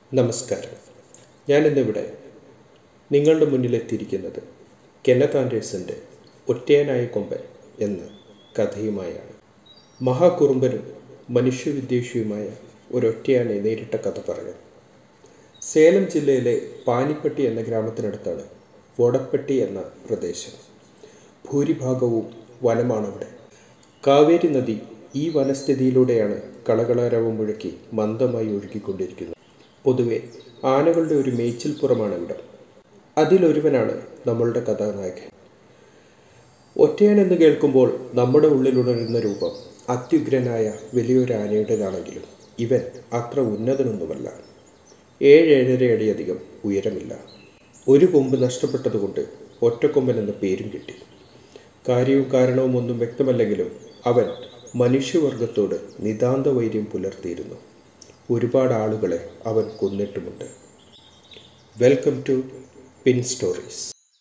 നമസ്കാരം ഞാനിന്നിവിടെ നിങ്ങളുടെ മുന്നിലെത്തിയിരിക്കുന്നത് കെന്നത്ത് ആൻഡേഴ്സൻ്റെ ഒറ്റയനായ കൊമ്പൻ എന്ന കഥയുമായാണ് മഹാകുറുമ്പനും മനുഷ്യവിദ്വേഷിയുമായ ഒരൊറ്റയാനെ നേരിട്ട കഥ പറയാം സേലം ജില്ലയിലെ പാനിപ്പട്ടി എന്ന ഗ്രാമത്തിനടുത്താണ് വോടപ്പെട്ടി എന്ന പ്രദേശം ഭൂരിഭാഗവും വനമാണവിടെ കാവേരി നദി ഈ വനസ്ഥിതിയിലൂടെയാണ് കളകളാരവം മുഴക്കി മന്ദമായി ഒഴുകിക്കൊണ്ടിരിക്കുന്നത് പൊതുവെ ആനകളുടെ ഒരു മേച്ചിൽപ്പുറമാണ് ഇവിടം അതിലൊരുവനാണ് നമ്മളുടെ കഥാനായകൻ ഒറ്റയാൻ എന്ന് കേൾക്കുമ്പോൾ നമ്മുടെ ഉള്ളിലുണരുന്ന രൂപം അത്യുഗ്രനായ വലിയൊരു ആനയുടേതാണെങ്കിലും ഇവൻ അത്ര ഉന്നതനൊന്നുമല്ല ഏഴേഴര അടിയധികം ഉയരമില്ല ഒരു കൊമ്പ് നഷ്ടപ്പെട്ടതുകൊണ്ട് ഒറ്റക്കൊമ്പൻ എന്ന പേരും കിട്ടി കാര്യവും കാരണവും ഒന്നും വ്യക്തമല്ലെങ്കിലും അവൻ മനുഷ്യവർഗത്തോട് നിതാന്ത വൈര്യം പുലർത്തിയിരുന്നു ഒരുപാട് ആളുകളെ അവൻ കൊന്നിട്ടുമുണ്ട് വെൽക്കം ടു പിൻ സ്റ്റോറീസ്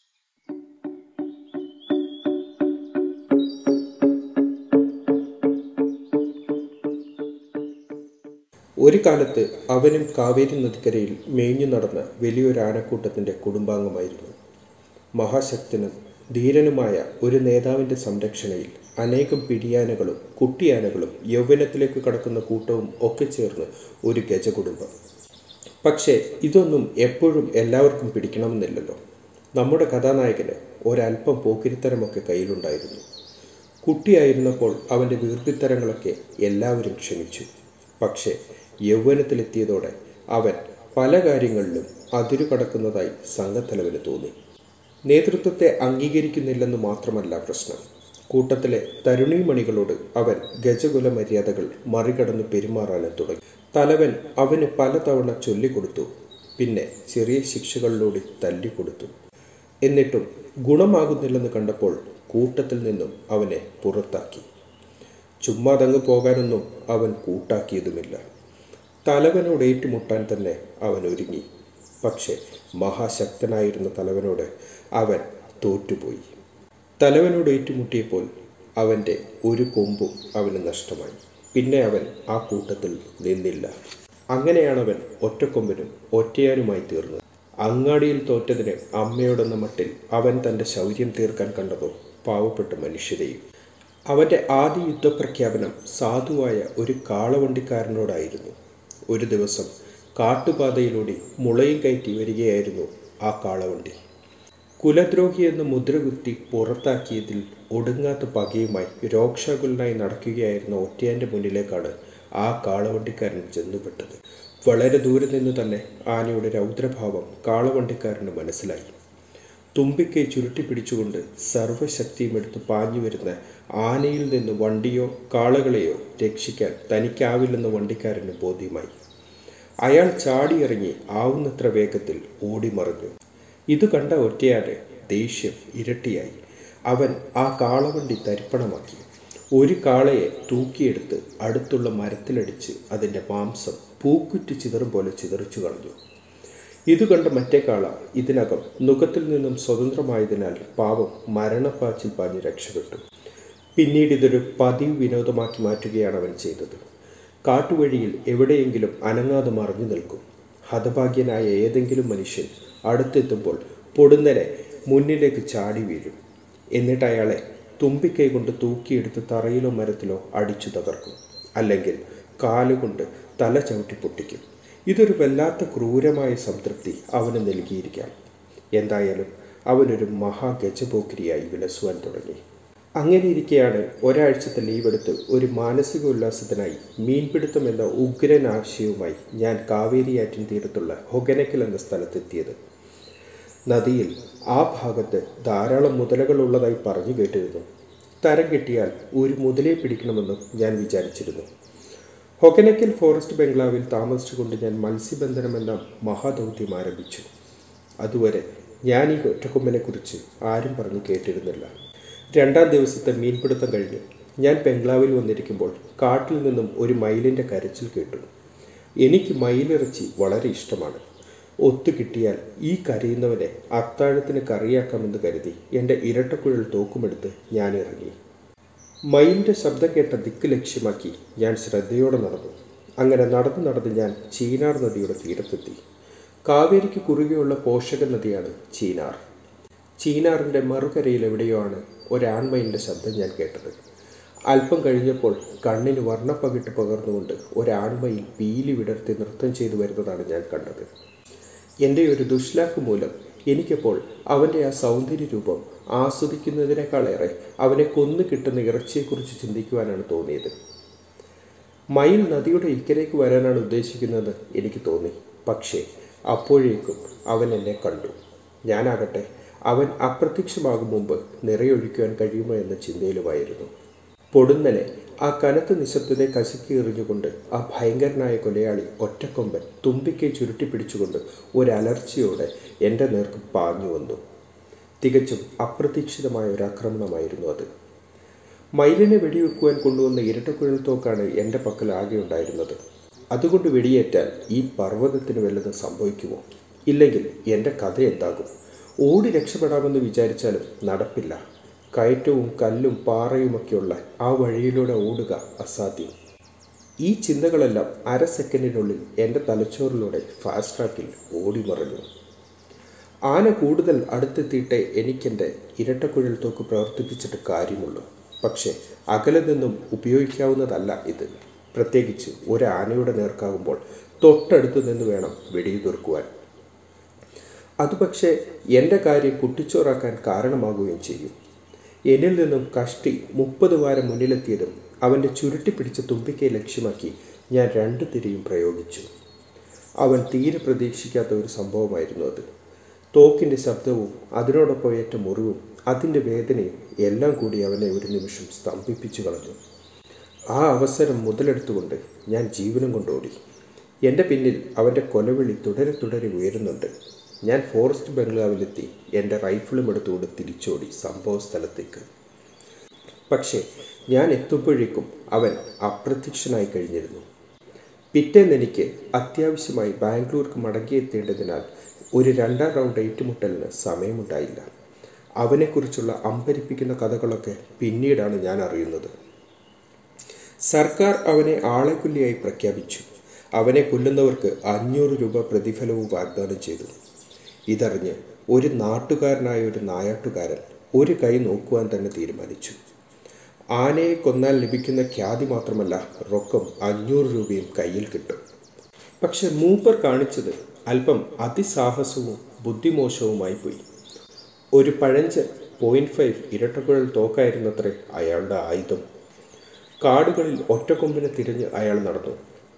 ഒരു കാലത്ത് അവനും കാവേരി നദിക്കരയിൽ മേഞ്ഞു നടന്ന വലിയൊരു ആനക്കൂട്ടത്തിൻ്റെ കുടുംബാംഗമായിരുന്നു മഹാശക്തനും ധീരനുമായ ഒരു നേതാവിൻ്റെ സംരക്ഷണയിൽ അനേകം പിടിയാനകളും കുട്ടിയാനകളും യൗവനത്തിലേക്ക് കടക്കുന്ന കൂട്ടവും ഒക്കെ ചേർന്ന് ഒരു ഗജകുടുംബം പക്ഷേ ഇതൊന്നും എപ്പോഴും എല്ലാവർക്കും പിടിക്കണമെന്നില്ലല്ലോ നമ്മുടെ കഥാനായകന് ഒരല്പം പോക്കിരിത്തരമൊക്കെ കയ്യിലുണ്ടായിരുന്നു കുട്ടിയായിരുന്നപ്പോൾ അവൻ്റെ വീർത്തിത്തരങ്ങളൊക്കെ എല്ലാവരും ക്ഷമിച്ചു പക്ഷേ യൗവനത്തിലെത്തിയതോടെ അവൻ പല കാര്യങ്ങളിലും അതിരു കടക്കുന്നതായി സംഘത്തലവന് തോന്നി നേതൃത്വത്തെ അംഗീകരിക്കുന്നില്ലെന്ന് മാത്രമല്ല പ്രശ്നം കൂട്ടത്തിലെ തരുണീമണികളോട് അവൻ ഗജകുല മര്യാദകൾ മറികടന്ന് പെരുമാറാനും തുടങ്ങി തലവൻ അവന് പലതവണ ചൊല്ലിക്കൊടുത്തു പിന്നെ ചെറിയ ശിക്ഷകളിലൂടെ തല്ലിക്കൊടുത്തു എന്നിട്ടും ഗുണമാകുന്നില്ലെന്ന് കണ്ടപ്പോൾ കൂട്ടത്തിൽ നിന്നും അവനെ പുറത്താക്കി ചുമ്മാതങ്ങ് പോകാനൊന്നും അവൻ കൂട്ടാക്കിയതുമില്ല തലവനോട് ഏറ്റുമുട്ടാൻ തന്നെ അവൻ ഒരുങ്ങി പക്ഷേ മഹാശക്തനായിരുന്ന തലവനോട് അവൻ തോറ്റുപോയി തലവനോട് ഏറ്റുമുട്ടിയപ്പോൾ അവൻ്റെ ഒരു കൊമ്പും അവന് നഷ്ടമായി പിന്നെ അവൻ ആ കൂട്ടത്തിൽ നിന്നില്ല അങ്ങനെയാണവൻ ഒറ്റക്കൊമ്പനും ഒറ്റയാനുമായി തീർന്നത് അങ്ങാടിയിൽ തോറ്റതിന് അമ്മയോടെന്ന മട്ടിൽ അവൻ തൻ്റെ ശൗര്യം തീർക്കാൻ കണ്ടതോ പാവപ്പെട്ട മനുഷ്യരെയും അവൻ്റെ ആദ്യ യുദ്ധപ്രഖ്യാപനം സാധുവായ ഒരു കാളവണ്ടിക്കാരനോടായിരുന്നു ഒരു ദിവസം കാട്ടുപാതയിലൂടെ മുളയും കയറ്റി വരികയായിരുന്നു ആ കാളവണ്ടി കുലദ്രോഹി എന്ന മുദ്രകുത്തി പുറത്താക്കിയതിൽ ഒടുങ്ങാത്ത പകയുമായി രോക്ഷാകുലനായി നടക്കുകയായിരുന്ന ഒറ്റയാൻ്റെ മുന്നിലേക്കാണ് ആ കാളവണ്ടിക്കാരൻ ചെന്നുപെട്ടത് വളരെ ദൂരെ നിന്ന് തന്നെ ആനയുടെ രൗദ്രഭാവം കാളവണ്ടിക്കാരന് മനസ്സിലായി തുമ്പിക്കൈ ചുരുട്ടി പിടിച്ചുകൊണ്ട് സർവ്വശക്തിയും എടുത്ത് പാഞ്ഞു വരുന്ന ആനയിൽ നിന്ന് വണ്ടിയോ കാളകളെയോ രക്ഷിക്കാൻ തനിക്കാവില്ലെന്ന് വണ്ടിക്കാരന് ബോധ്യമായി അയാൾ ചാടിയിറങ്ങി ആവുന്നത്ര വേഗത്തിൽ ഓടിമറിഞ്ഞു ഇത് കണ്ട ഒറ്റയാന് ദേഷ്യം ഇരട്ടിയായി അവൻ ആ കാളവണ്ടി തരിപ്പണമാക്കി ഒരു കാളയെ തൂക്കിയെടുത്ത് അടുത്തുള്ള മരത്തിലടിച്ച് അതിൻ്റെ മാംസം പൂക്കുറ്റി ചിതറും പോലെ ചിതറിച്ചു കളഞ്ഞു ഇത് കണ്ട മറ്റേ കാള ഇതിനകം നുഖത്തിൽ നിന്നും സ്വതന്ത്രമായതിനാൽ പാവം മരണപ്പാച്ചിൽ പാഞ്ഞ് രക്ഷപ്പെട്ടു പിന്നീട് ഇതൊരു പതിവ് വിനോദമാക്കി മാറ്റുകയാണ് അവൻ ചെയ്തത് കാട്ടുവഴിയിൽ എവിടെയെങ്കിലും അനങ്ങാതെ മറിഞ്ഞു നിൽക്കും ഹതഭാഗ്യനായ ഏതെങ്കിലും മനുഷ്യൻ അടുത്തെത്തുമ്പോൾ പൊടുന്നനെ മുന്നിലേക്ക് ചാടി വീഴും എന്നിട്ട് അയാളെ തുമ്പിക്കൈ കൊണ്ട് തൂക്കിയെടുത്ത് തറയിലോ മരത്തിലോ അടിച്ചു തകർക്കും അല്ലെങ്കിൽ കാലുകൊണ്ട് തല ചവിട്ടി പൊട്ടിക്കും ഇതൊരു വല്ലാത്ത ക്രൂരമായ സംതൃപ്തി അവന് നൽകിയിരിക്കാം എന്തായാലും അവനൊരു മഹാഗജപോക്കിരിയായി വിലസുവാൻ തുടങ്ങി അങ്ങനെ ഇരിക്കെയാണ് ഒരാഴ്ചത്തെ ലീവ് എടുത്ത് ഒരു മാനസിക ഉല്ലാസത്തിനായി മീൻപിടുത്തം എന്ന ഉഗ്രൻ ആശയവുമായി ഞാൻ കാവേരിയാറ്റിൻ തീരത്തുള്ള ഹൊഗനക്കൽ എന്ന സ്ഥലത്തെത്തിയത് നദിയിൽ ആ ഭാഗത്ത് ധാരാളം മുതലകൾ ഉള്ളതായി പറഞ്ഞു കേട്ടിരുന്നു തരം കിട്ടിയാൽ ഒരു മുതലയെ പിടിക്കണമെന്നും ഞാൻ വിചാരിച്ചിരുന്നു ഹൊഗനക്കൽ ഫോറസ്റ്റ് ബംഗ്ലാവിൽ താമസിച്ചുകൊണ്ട് ഞാൻ മത്സ്യബന്ധനം എന്ന മഹാദൗത്യം ആരംഭിച്ചു അതുവരെ ഞാൻ ഈ ഒറ്റക്കൊമ്പനെക്കുറിച്ച് ആരും പറഞ്ഞു കേട്ടിരുന്നില്ല രണ്ടാം ദിവസത്തെ മീൻപിടുത്തം കഴിഞ്ഞ് ഞാൻ ബംഗ്ലാവിൽ വന്നിരിക്കുമ്പോൾ കാട്ടിൽ നിന്നും ഒരു മയിലിൻ്റെ കരച്ചിൽ കേട്ടു എനിക്ക് മയിലിറച്ചി വളരെ ഇഷ്ടമാണ് ഒത്തു കിട്ടിയാൽ ഈ കരയുന്നവനെ അത്താഴത്തിന് കറിയാക്കാമെന്ന് കരുതി എൻ്റെ ഇരട്ടക്കുഴൽ തോക്കുമെടുത്ത് ഞാൻ ഇറങ്ങി മയിലിൻ്റെ ശബ്ദം കേട്ട ദിക്ക് ലക്ഷ്യമാക്കി ഞാൻ ശ്രദ്ധയോടെ നടന്നു അങ്ങനെ നടന്നു നടന്ന് ഞാൻ ചീനാർ നദിയുടെ തീരത്തെത്തി കാവേരിക്ക് കുറുകെയുള്ള പോഷക നദിയാണ് ചീനാർ ചീനാറിൻ്റെ മറുകരയിൽ എവിടെയോ ആണ് ഒരാൺമയിലിൻ്റെ ശബ്ദം ഞാൻ കേട്ടത് അല്പം കഴിഞ്ഞപ്പോൾ കണ്ണിന് വർണ്ണപ്പകിട്ട് പകർന്നുകൊണ്ട് ഒരാൺമയിൽ പീലി വിടർത്തി നൃത്തം ചെയ്തു വരുന്നതാണ് ഞാൻ കണ്ടത് എൻ്റെ ഒരു ദുഷ്ലാക്ക് മൂലം എനിക്കപ്പോൾ അവൻ്റെ ആ സൗന്ദര്യ രൂപം ആസ്വദിക്കുന്നതിനേക്കാളേറെ അവനെ കൊന്നു കിട്ടുന്ന ഇറച്ചിയെക്കുറിച്ച് ചിന്തിക്കുവാനാണ് തോന്നിയത് മയിൽ നദിയുടെ ഇക്കരയ്ക്ക് വരാനാണ് ഉദ്ദേശിക്കുന്നത് എനിക്ക് തോന്നി പക്ഷേ അപ്പോഴേക്കും അവൻ എന്നെ കണ്ടു ഞാനാകട്ടെ അവൻ അപ്രത്യക്ഷമാകും മുമ്പ് നിറയൊഴിക്കുവാൻ കഴിയുമോ എന്ന ചിന്തയിലുമായിരുന്നു പൊടുന്നനെ ആ കനത്ത നിശബ്ദതയെ കശക്കി എറിഞ്ഞുകൊണ്ട് ആ ഭയങ്കരനായ കൊലയാളി ഒറ്റക്കൊമ്പൻ തുമ്പിക്കൈ ചുരുട്ടി പിടിച്ചുകൊണ്ട് ഒരലർച്ചയോടെ എൻ്റെ നേർക്ക് പാഞ്ഞു വന്നു തികച്ചും അപ്രതീക്ഷിതമായ ഒരു ആക്രമണമായിരുന്നു അത് മയിലിനെ വെടിവെക്കുവാൻ കൊണ്ടുവന്ന ഇരട്ടക്കുഴൽ തോക്കാണ് എൻ്റെ പക്കൽ ആകെ ഉണ്ടായിരുന്നത് അതുകൊണ്ട് വെടിയേറ്റാൽ ഈ പർവ്വതത്തിന് വല്ലതും സംഭവിക്കുമോ ഇല്ലെങ്കിൽ എൻ്റെ കഥ എന്താകും ഓടി രക്ഷപ്പെടാമെന്ന് വിചാരിച്ചാലും നടപ്പില്ല കയറ്റവും കല്ലും പാറയുമൊക്കെയുള്ള ആ വഴിയിലൂടെ ഓടുക അസാധ്യം ഈ ചിന്തകളെല്ലാം അര സെക്കൻഡിനുള്ളിൽ എൻ്റെ തലച്ചോറിലൂടെ ഫാസ്റ്റ് ട്രാക്കിൽ ഓടിമറഞ്ഞു ആന കൂടുതൽ അടുത്തെത്തിയിട്ടേ എനിക്കെൻ്റെ ഇരട്ടക്കുഴൽ തോക്ക് പ്രവർത്തിപ്പിച്ചിട്ട് കാര്യമുള്ളൂ പക്ഷേ അകലെ നിന്നും ഉപയോഗിക്കാവുന്നതല്ല ഇത് പ്രത്യേകിച്ച് ഒരു ആനയുടെ നേർക്കാകുമ്പോൾ തൊട്ടടുത്ത് നിന്ന് വേണം വെടിയുതിർക്കുവാൻ അത് പക്ഷേ എൻ്റെ കാര്യം കുട്ടിച്ചോറാക്കാൻ കാരണമാകുകയും ചെയ്യും എന്നിൽ നിന്നും കഷ്ടി മുപ്പത് വാരം മുന്നിലെത്തിയതും അവൻ്റെ ചുരുട്ടി പിടിച്ച തുമ്പിക്കൈ ലക്ഷ്യമാക്കി ഞാൻ രണ്ട് തിരിയും പ്രയോഗിച്ചു അവൻ തീരെ പ്രതീക്ഷിക്കാത്ത ഒരു സംഭവമായിരുന്നു അത് തോക്കിൻ്റെ ശബ്ദവും അതിനോടൊപ്പം ഏറ്റ മുറിവും അതിൻ്റെ വേദനയും എല്ലാം കൂടി അവനെ ഒരു നിമിഷം സ്തംഭിപ്പിച്ചു കളഞ്ഞു ആ അവസരം മുതലെടുത്തുകൊണ്ട് ഞാൻ ജീവനം കൊണ്ടോടി എൻ്റെ പിന്നിൽ അവൻ്റെ കൊലവിളി തുടരെ തുടരെ ഉയരുന്നുണ്ട് ഞാൻ ഫോറസ്റ്റ് ബംഗ്ലാവിലെത്തി എൻ്റെ റൈഫിളും എടുത്തുകൊണ്ട് തിരിച്ചോടി സംഭവ സ്ഥലത്തേക്ക് പക്ഷേ ഞാൻ എത്തുമ്പോഴേക്കും അവൻ അപ്രത്യക്ഷനായി കഴിഞ്ഞിരുന്നു പിറ്റേന്ന് എനിക്ക് അത്യാവശ്യമായി ബാംഗ്ലൂർക്ക് മടങ്ങിയെത്തേണ്ടതിനാൽ ഒരു രണ്ടാം റൗണ്ട് ഏറ്റുമുട്ടലിന് സമയമുണ്ടായില്ല അവനെക്കുറിച്ചുള്ള അമ്പരിപ്പിക്കുന്ന കഥകളൊക്കെ പിന്നീടാണ് ഞാൻ അറിയുന്നത് സർക്കാർ അവനെ ആളെക്കൊല്ലിയായി പ്രഖ്യാപിച്ചു അവനെ കൊല്ലുന്നവർക്ക് അഞ്ഞൂറ് രൂപ പ്രതിഫലവും വാഗ്ദാനം ചെയ്തു ഇതറിഞ്ഞ് ഒരു നാട്ടുകാരനായ ഒരു നായാട്ടുകാരൻ ഒരു കൈ നോക്കുവാൻ തന്നെ തീരുമാനിച്ചു ആനയെ കൊന്നാൽ ലഭിക്കുന്ന ഖ്യാതി മാത്രമല്ല റൊക്കം അഞ്ഞൂറ് രൂപയും കയ്യിൽ കിട്ടും പക്ഷെ മൂപ്പർ കാണിച്ചത് അല്പം അതിസാഹസവും ബുദ്ധിമോശവുമായി പോയി ഒരു പഴഞ്ചൻ പോയിന്റ് ഫൈവ് ഇരട്ടക്കുഴൽ തോക്കായിരുന്നത്രേ അയാളുടെ ആയുധം കാടുകളിൽ ഒറ്റക്കൊമ്പിനെ തിരിഞ്ഞ് അയാൾ നടന്നു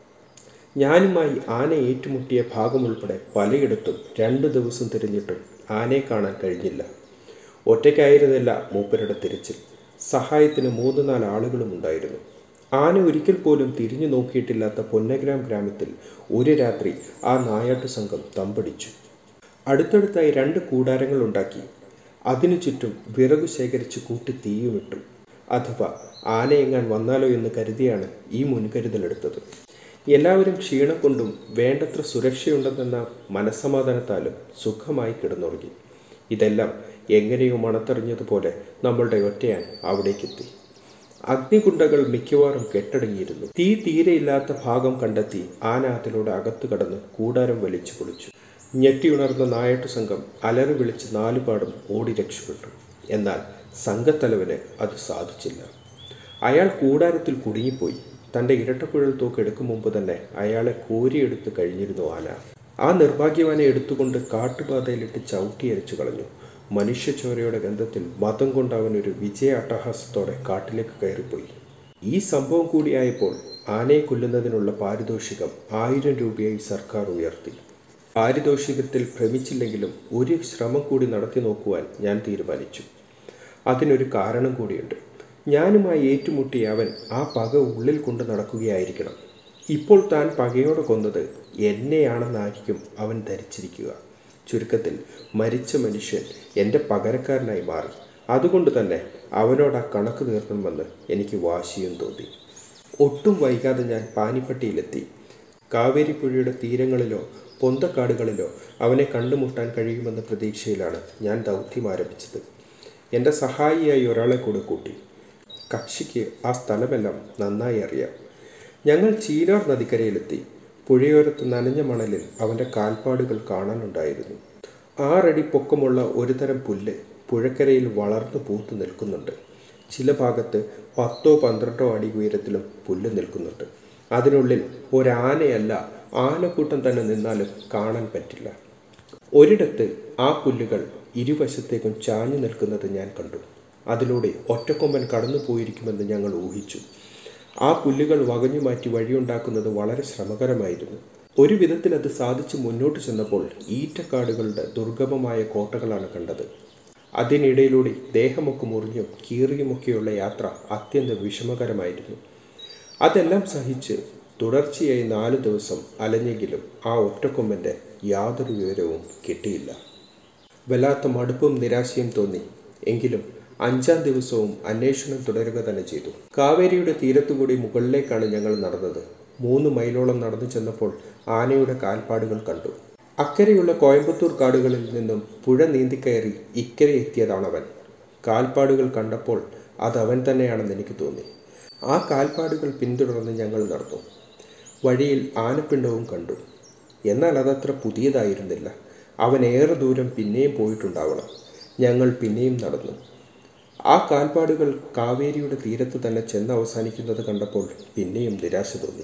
ഞാനുമായി ആന ഏറ്റുമുട്ടിയ ഭാഗമുൾപ്പെടെ പലയിടത്തും രണ്ടു ദിവസം തിരിഞ്ഞിട്ടും ആനയെ കാണാൻ കഴിഞ്ഞില്ല ഒറ്റയ്ക്കായിരുന്നില്ല മൂപ്പരുടെ തിരച്ചിൽ സഹായത്തിന് മൂന്ന് നാല് ആളുകളും ഉണ്ടായിരുന്നു ആന ഒരിക്കൽ പോലും തിരിഞ്ഞു നോക്കിയിട്ടില്ലാത്ത പൊന്നഗ്രാം ഗ്രാമത്തിൽ ഒരു രാത്രി ആ നായാട്ടു സംഘം തമ്പടിച്ചു അടുത്തടുത്തായി രണ്ട് കൂടാരങ്ങൾ ഉണ്ടാക്കി അതിനു ചുറ്റും വിറകു ശേഖരിച്ച് കൂട്ടി തീയുമിട്ടു അഥവാ ആനയെങ്ങാൻ വന്നാലോ എന്ന് കരുതിയാണ് ഈ മുൻകരുതലെടുത്തത് എല്ലാവരും ക്ഷീണം കൊണ്ടും വേണ്ടത്ര സുരക്ഷയുണ്ടെന്ന മനസ്സമാധാനത്താലും സുഖമായി കിടന്നുറങ്ങി ഇതെല്ലാം എങ്ങനെയോ മണത്തെറിഞ്ഞതുപോലെ നമ്മളുടെ ഒറ്റയാൻ അവിടേക്കെത്തി അഗ്നികുണ്ടകൾ മിക്കവാറും കെട്ടടങ്ങിയിരുന്നു തീ തീരെയില്ലാത്ത ഭാഗം കണ്ടെത്തി ആന അതിലൂടെ അകത്തു കടന്ന് കൂടാരം വലിച്ചു പൊളിച്ചു ഞെട്ടിയുണർന്ന നായാട്ടു സംഘം അലറി വിളിച്ച് നാലുപാടും ഓടി രക്ഷപ്പെട്ടു എന്നാൽ സംഘത്തലവന് അത് സാധിച്ചില്ല അയാൾ കൂടാരത്തിൽ കുടുങ്ങിപ്പോയി തൻ്റെ ഇരട്ടക്കുഴൽ തോക്ക് എടുക്കും മുമ്പ് തന്നെ അയാളെ കോരിയെടുത്ത് കഴിഞ്ഞിരുന്നു ആന ആ നിർഭാഗ്യവാനെ എടുത്തുകൊണ്ട് കാട്ടുപാതയിലിട്ട് ചവിട്ടിയരച്ചു കളഞ്ഞു മനുഷ്യച്ചോരയുടെ ഗന്ധത്തിൽ മതം കൊണ്ട് അവൻ ഒരു വിജയ അട്ടഹാസത്തോടെ കാട്ടിലേക്ക് കയറിപ്പോയി ഈ സംഭവം കൂടിയായപ്പോൾ ആനയെ കൊല്ലുന്നതിനുള്ള പാരിതോഷികം ആയിരം രൂപയായി സർക്കാർ ഉയർത്തി പാരിതോഷികത്തിൽ ഭ്രമിച്ചില്ലെങ്കിലും ഒരു ശ്രമം കൂടി നടത്തി നോക്കുവാൻ ഞാൻ തീരുമാനിച്ചു അതിനൊരു കാരണം കൂടിയുണ്ട് ഞാനുമായി ഏറ്റുമുട്ടിയ അവൻ ആ പക ഉള്ളിൽ കൊണ്ട് നടക്കുകയായിരിക്കണം ഇപ്പോൾ താൻ പകയോടെ കൊന്നത് എന്നെയാണെന്നായിരിക്കും അവൻ ധരിച്ചിരിക്കുക ചുരുക്കത്തിൽ മരിച്ച മനുഷ്യൻ എൻ്റെ പകരക്കാരനായി മാറി അതുകൊണ്ട് തന്നെ അവനോട് ആ കണക്ക് തീർക്കണമെന്ന് എനിക്ക് വാശിയും തോന്നി ഒട്ടും വൈകാതെ ഞാൻ പാനിപ്പട്ടിയിലെത്തി കാവേരി പുഴയുടെ തീരങ്ങളിലോ പൊന്തക്കാടുകളിലോ അവനെ കണ്ടുമുട്ടാൻ കഴിയുമെന്ന പ്രതീക്ഷയിലാണ് ഞാൻ ദൗത്യം ആരംഭിച്ചത് എൻ്റെ സഹായിയായി ഒരാളെ കൂടെ കൂട്ടി കക്ഷിക്ക് ആ സ്ഥലമെല്ലാം നന്നായി അറിയാം ഞങ്ങൾ ചീനാർ നദിക്കരയിലെത്തി പുഴയോരത്ത് നനഞ്ഞ മണലിൽ അവൻ്റെ കാൽപ്പാടുകൾ കാണാനുണ്ടായിരുന്നു ആറടി പൊക്കമുള്ള ഒരു തരം പുല്ല് പുഴക്കരയിൽ വളർന്നു പൂത്തു നിൽക്കുന്നുണ്ട് ചില ഭാഗത്ത് പത്തോ പന്ത്രണ്ടോ അടി ഉയരത്തിലും പുല്ല് നിൽക്കുന്നുണ്ട് അതിനുള്ളിൽ ഒരാനയല്ല ആനക്കൂട്ടം തന്നെ നിന്നാലും കാണാൻ പറ്റില്ല ഒരിടത്ത് ആ പുല്ലുകൾ ഇരുവശത്തേക്കും ചാഞ്ഞു നിൽക്കുന്നത് ഞാൻ കണ്ടു അതിലൂടെ ഒറ്റക്കൊമ്പൻ കടന്നു പോയിരിക്കുമെന്ന് ഞങ്ങൾ ഊഹിച്ചു ആ പുല്ലുകൾ വകഞ്ഞു മാറ്റി വഴിയുണ്ടാക്കുന്നത് വളരെ ശ്രമകരമായിരുന്നു ഒരു വിധത്തിൽ അത് സാധിച്ച് മുന്നോട്ട് ചെന്നപ്പോൾ ഈറ്റക്കാടുകളുടെ ദുർഗമമായ കോട്ടകളാണ് കണ്ടത് അതിനിടയിലൂടെ ദേഹമൊക്കെ മുറിഞ്ഞും കീറിയുമൊക്കെയുള്ള യാത്ര അത്യന്തം വിഷമകരമായിരുന്നു അതെല്ലാം സഹിച്ച് തുടർച്ചയായി നാല് ദിവസം അലഞ്ഞെങ്കിലും ആ ഒറ്റക്കൊമ്പൻ്റെ യാതൊരു വിവരവും കിട്ടിയില്ല വല്ലാത്ത മടുപ്പും നിരാശയും തോന്നി എങ്കിലും അഞ്ചാം ദിവസവും അന്വേഷണം തുടരുക തന്നെ ചെയ്തു കാവേരിയുടെ തീരത്തുകൂടി മുകളിലേക്കാണ് ഞങ്ങൾ നടന്നത് മൂന്ന് മൈലോളം നടന്നു ചെന്നപ്പോൾ ആനയുടെ കാൽപ്പാടുകൾ കണ്ടു അക്കരെയുള്ള കോയമ്പത്തൂർ കാടുകളിൽ നിന്നും പുഴ നീന്തിക്കയറി ഇക്കരെ എത്തിയതാണവൻ കാൽപ്പാടുകൾ കണ്ടപ്പോൾ അത് അവൻ തന്നെയാണെന്ന് എനിക്ക് തോന്നി ആ കാൽപ്പാടുകൾ പിന്തുടർന്ന് ഞങ്ങൾ നടന്നു വഴിയിൽ ആനപ്പിണ്ടവും കണ്ടു എന്നാൽ അതത്ര പുതിയതായിരുന്നില്ല അവൻ ഏറെ ദൂരം പിന്നെയും പോയിട്ടുണ്ടാവണം ഞങ്ങൾ പിന്നെയും നടന്നു ആ കാൽപ്പാടുകൾ കാവേരിയുടെ തീരത്ത് തന്നെ ചെന്ന് അവസാനിക്കുന്നത് കണ്ടപ്പോൾ പിന്നെയും നിരാശ തോന്നി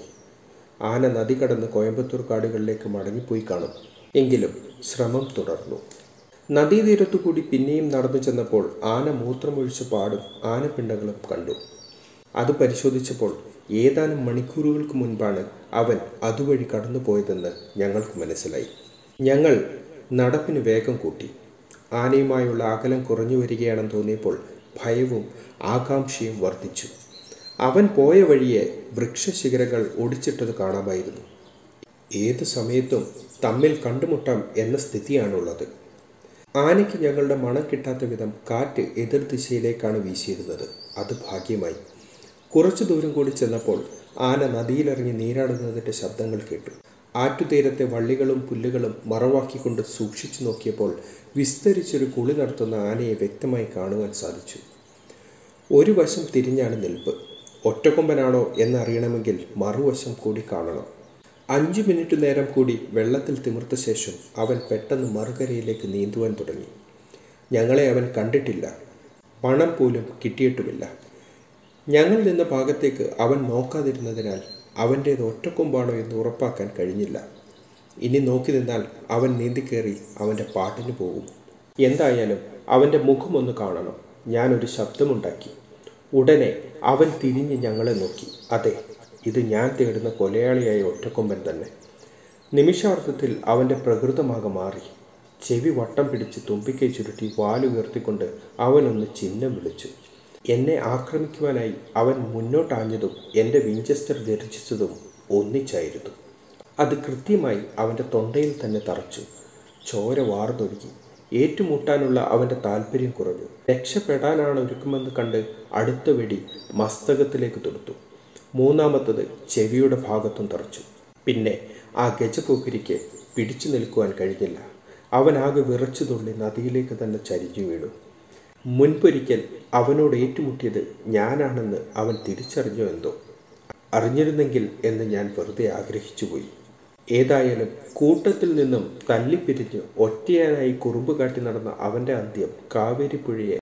ആന നദി കടന്ന് കോയമ്പത്തൂർ കാടുകളിലേക്ക് മടങ്ങിപ്പോയി കാണും എങ്കിലും ശ്രമം തുടർന്നു നദീതീരത്തു കൂടി പിന്നെയും നടന്നു ചെന്നപ്പോൾ ആന മൂത്രമൊഴിച്ച പാടും ആനപ്പിണ്ടങ്ങളും കണ്ടു അത് പരിശോധിച്ചപ്പോൾ ഏതാനും മണിക്കൂറുകൾക്ക് മുൻപാണ് അവൻ അതുവഴി കടന്നുപോയതെന്ന് ഞങ്ങൾക്ക് മനസ്സിലായി ഞങ്ങൾ നടപ്പിന് വേഗം കൂട്ടി ആനയുമായുള്ള അകലം കുറഞ്ഞു വരികയാണെന്ന് തോന്നിയപ്പോൾ ഭയവും ആകാംക്ഷയും വർദ്ധിച്ചു അവൻ പോയ വഴിയെ വൃക്ഷശിഖരങ്ങൾ ഒടിച്ചിട്ടത് കാണാമായിരുന്നു ഏത് സമയത്തും തമ്മിൽ കണ്ടുമുട്ടാം എന്ന സ്ഥിതിയാണുള്ളത് ആനയ്ക്ക് ഞങ്ങളുടെ മണം കിട്ടാത്ത വിധം കാറ്റ് എതിർ ദിശയിലേക്കാണ് വീശിയിരുന്നത് അത് ഭാഗ്യമായി കുറച്ചു ദൂരം കൂടി ചെന്നപ്പോൾ ആന നദിയിലിറങ്ങി നീരാടുന്നതിൻ്റെ ശബ്ദങ്ങൾ കേട്ടു ആറ്റുതീരത്തെ വള്ളികളും പുല്ലുകളും മറവാക്കിക്കൊണ്ട് സൂക്ഷിച്ചു നോക്കിയപ്പോൾ വിസ്തരിച്ചൊരു കുളി നടത്തുന്ന ആനയെ വ്യക്തമായി കാണുവാൻ സാധിച്ചു ഒരു വശം തിരിഞ്ഞാണ് നിൽപ്പ് ഒറ്റക്കൊമ്പനാണോ എന്നറിയണമെങ്കിൽ മറുവശം കൂടി കാണണം അഞ്ചു മിനിറ്റ് നേരം കൂടി വെള്ളത്തിൽ തിമിർത്ത ശേഷം അവൻ പെട്ടെന്ന് മറുകരയിലേക്ക് നീന്തുവാൻ തുടങ്ങി ഞങ്ങളെ അവൻ കണ്ടിട്ടില്ല പണം പോലും കിട്ടിയിട്ടുമില്ല ഞങ്ങൾ നിന്ന ഭാഗത്തേക്ക് അവൻ നോക്കാതിരുന്നതിനാൽ അവൻ്റേത് ഒറ്റക്കൊമ്പാണോ എന്ന് ഉറപ്പാക്കാൻ കഴിഞ്ഞില്ല ഇനി നോക്കി നിന്നാൽ അവൻ നീന്തിക്കേറി അവൻ്റെ പാട്ടിന് പോകും എന്തായാലും അവൻ്റെ മുഖമൊന്ന് കാണണം ഞാനൊരു ശബ്ദമുണ്ടാക്കി ഉടനെ അവൻ തിരിഞ്ഞ് ഞങ്ങളെ നോക്കി അതെ ഇത് ഞാൻ തേടുന്ന കൊലയാളിയായ ഒറ്റക്കൊമ്പൻ തന്നെ നിമിഷാർത്ഥത്തിൽ അവൻ്റെ പ്രകൃതമാകെ മാറി ചെവി വട്ടം പിടിച്ച് തുമ്പിക്കൈ ചുരുട്ടി വാലുയർത്തിക്കൊണ്ട് അവനൊന്ന് ചിഹ്നം വിളിച്ചു എന്നെ ആക്രമിക്കുവാനായി അവൻ മുന്നോട്ടാഞ്ഞതും എൻ്റെ വിഞ്ചസ്റ്റർ ധരിച്ചതും ഒന്നിച്ചായിരുന്നു അത് കൃത്യമായി അവൻ്റെ തൊണ്ടയിൽ തന്നെ തറച്ചു ചോര വാർന്നൊഴുകി ഏറ്റുമുട്ടാനുള്ള അവൻ്റെ താല്പര്യം കുറഞ്ഞു രക്ഷപ്പെടാനാണ് ഒരുക്കുമെന്ന് കണ്ട് അടുത്ത വെടി മസ്തകത്തിലേക്ക് തൊടുത്തു മൂന്നാമത്തത് ചെവിയുടെ ഭാഗത്തും തറച്ചു പിന്നെ ആ ഗജപോക്കിരിക്ക് പിടിച്ചു നിൽക്കുവാൻ കഴിഞ്ഞില്ല അവനാകെ വിറച്ചു തുള്ളി നദിയിലേക്ക് തന്നെ ചരിഞ്ഞു വീണു മുൻപൊരിക്കൽ അവനോട് ഏറ്റുമുട്ടിയത് ഞാനാണെന്ന് അവൻ തിരിച്ചറിഞ്ഞോ എന്തോ അറിഞ്ഞിരുന്നെങ്കിൽ എന്ന് ഞാൻ വെറുതെ ആഗ്രഹിച്ചുപോയി ഏതായാലും കൂട്ടത്തിൽ നിന്നും തല്ലിപ്പിരിഞ്ഞ് ഒറ്റയാനായി കുറുമ്പ് കാട്ടി നടന്ന അവൻ്റെ അന്ത്യം കാവേരി പുഴയെ